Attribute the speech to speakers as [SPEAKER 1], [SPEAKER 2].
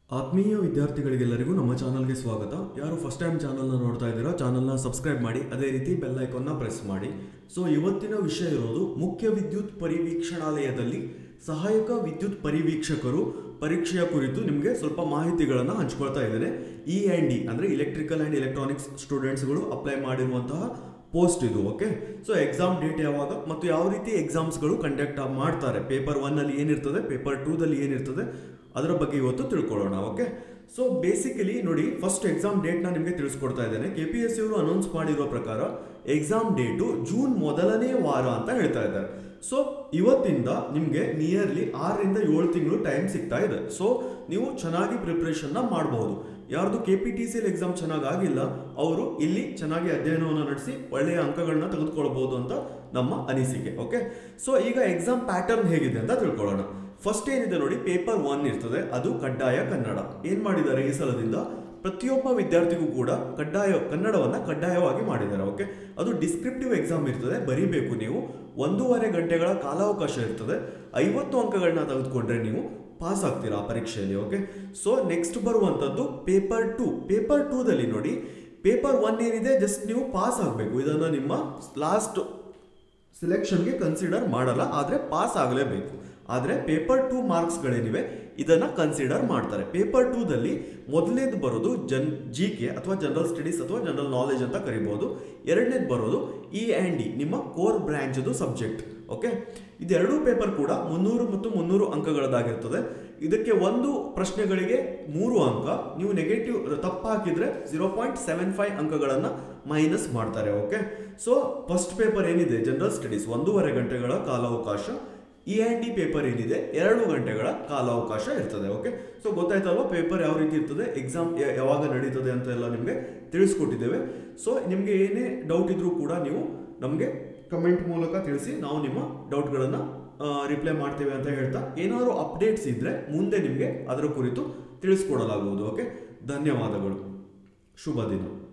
[SPEAKER 1] ಆತ್ಮೀಯ ವಿದ್ಯಾರ್ಥಿಗಳಿಗೆಲ್ಲರಿಗೂ ನಮ್ಮ ಚಾನಲ್ಗೆ ಸ್ವಾಗತ ಯಾರು ಫಸ್ಟ್ ಟೈಮ್ ಚಾನಲ್ನ ನೋಡ್ತಾ ಇದ್ದೀರಾ ಚಾನಲ್ನ ಸಬ್ಸ್ಕ್ರೈಬ್ ಮಾಡಿ ಅದೇ ರೀತಿ ಬೆಲ್ ಐಕಾನ್ನ ಪ್ರೆಸ್ ಮಾಡಿ ಸೊ ಇವತ್ತಿನ ವಿಷಯ ಇರೋದು ಮುಖ್ಯ ವಿದ್ಯುತ್ ಪರಿವೀಕ್ಷಣಾಲಯದಲ್ಲಿ ಸಹಾಯಕ ವಿದ್ಯುತ್ ಪರಿವೀಕ್ಷಕರು ಪರೀಕ್ಷೆಯ ಕುರಿತು ನಿಮಗೆ ಸ್ವಲ್ಪ ಮಾಹಿತಿಗಳನ್ನು ಹಂಚ್ಕೊಳ್ತಾ ಇದ್ದೇನೆ ಇ ಆ್ಯಂಡ್ ಡಿ ಅಂದರೆ ಇಲೆಕ್ಟ್ರಿಕಲ್ ಆ್ಯಂಡ್ ಎಲೆಕ್ಟ್ರಾನಿಕ್ಸ್ ಸ್ಟೂಡೆಂಟ್ಸ್ಗಳು ಅಪ್ಲೈ ಮಾಡಿರುವಂತಹ ಪೋಸ್ಟ್ ಇದು ಓಕೆ ಸೊ ಎಕ್ಸಾಮ್ ಡೇಟ್ ಯಾವಾಗ ಮತ್ತು ಯಾವ ರೀತಿ ಎಕ್ಸಾಮ್ಸ್ಗಳು ಕಂಡಕ್ಟ್ ಮಾಡ್ತಾರೆ ಪೇಪರ್ ಒನ್ನಲ್ಲಿ ಏನಿರ್ತದೆ ಪೇಪರ್ ಟೂದಲ್ಲಿ ಏನಿರ್ತದೆ ಅದರ ಬಗ್ಗೆ ಇವತ್ತು ತಿಳ್ಕೊಳ್ಳೋಣ ಓಕೆ ಸೊ ಬೇಸಿಕಲಿ ನೋಡಿ ಫಸ್ಟ್ ಎಕ್ಸಾಮ್ ಡೇಟ್ನ ನಿಮಗೆ ತಿಳಿಸ್ಕೊಡ್ತಾ ಇದ್ದೇನೆ ಕೆ ಪಿ ಎಸ್ ಸಿ ಅವರು ಅನೌನ್ಸ್ ಮಾಡಿರೋ ಪ್ರಕಾರ ಎಕ್ಸಾಮ್ ಡೇಟು ಜೂನ್ ಮೊದಲನೇ ವಾರ ಅಂತ ಹೇಳ್ತಾ ಇದ್ದಾರೆ ಸೊ ಇವತ್ತಿಂದ ನಿಮಗೆ ನಿಯರ್ಲಿ ಆರರಿಂದ ಏಳು ತಿಂಗಳು ಟೈಮ್ ಸಿಗ್ತಾ ಇದೆ ಸೊ ನೀವು ಚೆನ್ನಾಗಿ ಪ್ರಿಪ್ರೇಷನ್ನ ಮಾಡಬಹುದು ಯಾರ್ದು K P T C exam ಚೆನ್ನಾಗಿ ಆಗಿಲ್ಲ ಅವರು ಇಲ್ಲಿ ಚೆನ್ನಾಗಿ ಅಧ್ಯಯನವನ್ನು ನಡೆಸಿ ಒಳ್ಳೆಯ ಅಂಕಗಳನ್ನ ತೆಗೆದುಕೊಳ್ಬಹುದು ಅಂತ ನಮ್ಮ ಅನಿಸಿಕೆ ಓಕೆ ಸೊ ಈಗ ಎಕ್ಸಾಮ್ ಪ್ಯಾಟರ್ನ್ ಹೇಗಿದೆ ಅಂತ ತಿಳ್ಕೊಳ್ಳೋಣ ಫಸ್ಟ್ ಏನಿದೆ ನೋಡಿ ಪೇಪರ್ ಒನ್ ಇರ್ತದೆ ಅದು ಕಡ್ಡಾಯ ಕನ್ನಡ ಏನ್ ಮಾಡಿದ್ದಾರೆ ಈ ಸಲದಿಂದ ಪ್ರತಿಯೊಬ್ಬ ವಿದ್ಯಾರ್ಥಿಗೂ ಕೂಡ ಕಡ್ಡಾಯ ಕನ್ನಡವನ್ನ ಕಡ್ಡಾಯವಾಗಿ ಮಾಡಿದ್ದಾರೆ ಓಕೆ ಅದು ಡಿಸ್ಕ್ರಿಪ್ಟಿವ್ ಎಕ್ಸಾಮ್ ಇರ್ತದೆ ಬರೀಬೇಕು ನೀವು ಒಂದೂವರೆ ಗಂಟೆಗಳ ಕಾಲಾವಕಾಶ ಇರ್ತದೆ ಐವತ್ತು ಅಂಕಗಳನ್ನ ತೆಗೆದುಕೊಂಡ್ರೆ ನೀವು ಪಾಸ್ ಆಗ್ತೀರಾ ಆ ಪರೀಕ್ಷೆಯಲ್ಲಿ ಓಕೆ ಸೊ ನೆಕ್ಸ್ಟ್ ಬರುವಂಥದ್ದು ಪೇಪರ್ ಟೂ ಪೇಪರ್ ಟೂದಲ್ಲಿ ನೋಡಿ ಪೇಪರ್ ಒನ್ ಏನಿದೆ ಜಸ್ಟ್ ನೀವು ಪಾಸ್ ಆಗಬೇಕು ಇದನ್ನು ನಿಮ್ಮ ಲಾಸ್ಟ್ ಸೆಲೆಕ್ಷನ್ಗೆ ಕನ್ಸಿಡರ್ ಮಾಡಲ್ಲ ಆದರೆ ಪಾಸ್ ಆಗಲೇಬೇಕು ಆದರೆ ಪೇಪರ್ ಟೂ ಮಾರ್ಕ್ಸ್ಗಳೇನಿವೆ ಇದನ್ನು ಕನ್ಸಿಡರ್ ಮಾಡ್ತಾರೆ ಪೇಪರ್ ಟೂದಲ್ಲಿ ಮೊದಲನೇದು ಬರೋದು ಜನ್ ಜಿ ಕೆ ಅಥವಾ ಜನರಲ್ ಸ್ಟಡೀಸ್ ಅಥವಾ ಜನರಲ್ ನಾಲೆಜ್ ಅಂತ ಕರಿಬೋದು ಎರಡನೇದು ಬರೋದು ಇ ಆ್ಯಂಡ್ ಡಿ ನಿಮ್ಮ ಕೋರ್ ಬ್ರ್ಯಾಂಚದು ಸಬ್ಜೆಕ್ಟ್ ಓಕೆ ಇದೆರಡೂ ಪೇಪರ್ ಕೂಡ ಮುನ್ನೂರು ಮತ್ತು ಮುನ್ನೂರು ಅಂಕಗಳದಾಗಿರ್ತದೆ ಇದಕ್ಕೆ ಒಂದು ಪ್ರಶ್ನೆಗಳಿಗೆ ಮೂರು ಅಂಕ ನೀವು ನೆಗೆಟಿವ್ ತಪ್ಪು ಹಾಕಿದ್ರೆ ಜೀರೋ ಪಾಯಿಂಟ್ ಸೆವೆನ್ ಫೈವ್ ಅಂಕಗಳನ್ನು ಮೈನಸ್ ಮಾಡ್ತಾರೆ ಓಕೆ ಸೊ ಫಸ್ಟ್ ಪೇಪರ್ ಏನಿದೆ ಜನರಲ್ ಸ್ಟಡೀಸ್ ಒಂದೂವರೆ ಗಂಟೆಗಳ ಕಾಲಾವಕಾಶ ಇ ಆ್ಯಂಡ್ ಡಿ ಪೇಪರ್ ಏನಿದೆ ಎರಡು ಗಂಟೆಗಳ ಕಾಲಾವಕಾಶ ಇರ್ತದೆ ಓಕೆ ಸೊ ಗೊತ್ತಾಯ್ತಲ್ವಾ ಪೇಪರ್ ಯಾವ ರೀತಿ ಇರ್ತದೆ ಎಕ್ಸಾಮ್ ಯಾವಾಗ ನಡೀತದೆ ಅಂತ ಎಲ್ಲ ನಿಮಗೆ ತಿಳಿಸ್ಕೊಟ್ಟಿದ್ದೇವೆ ಸೊ ನಿಮಗೆ ಏನೇ ಡೌಟ್ ಇದ್ರೂ ಕೂಡ ನೀವು ನಮಗೆ ಕಮೆಂಟ್ ಮೂಲಕ ತಿಳಿಸಿ ನಾವು ನಿಮ್ಮ ಡೌಟ್ಗಳನ್ನು ರಿಪ್ಲೈ ಮಾಡ್ತೇವೆ ಅಂತ ಹೇಳ್ತಾ ಏನಾದರೂ ಅಪ್ಡೇಟ್ಸ್ ಇದ್ದರೆ ಮುಂದೆ ನಿಮಗೆ ಅದರ ಕುರಿತು ತಿಳಿಸ್ಕೊಡಲಾಗುವುದು ಓಕೆ ಧನ್ಯವಾದಗಳು ಶುಭ ದಿನ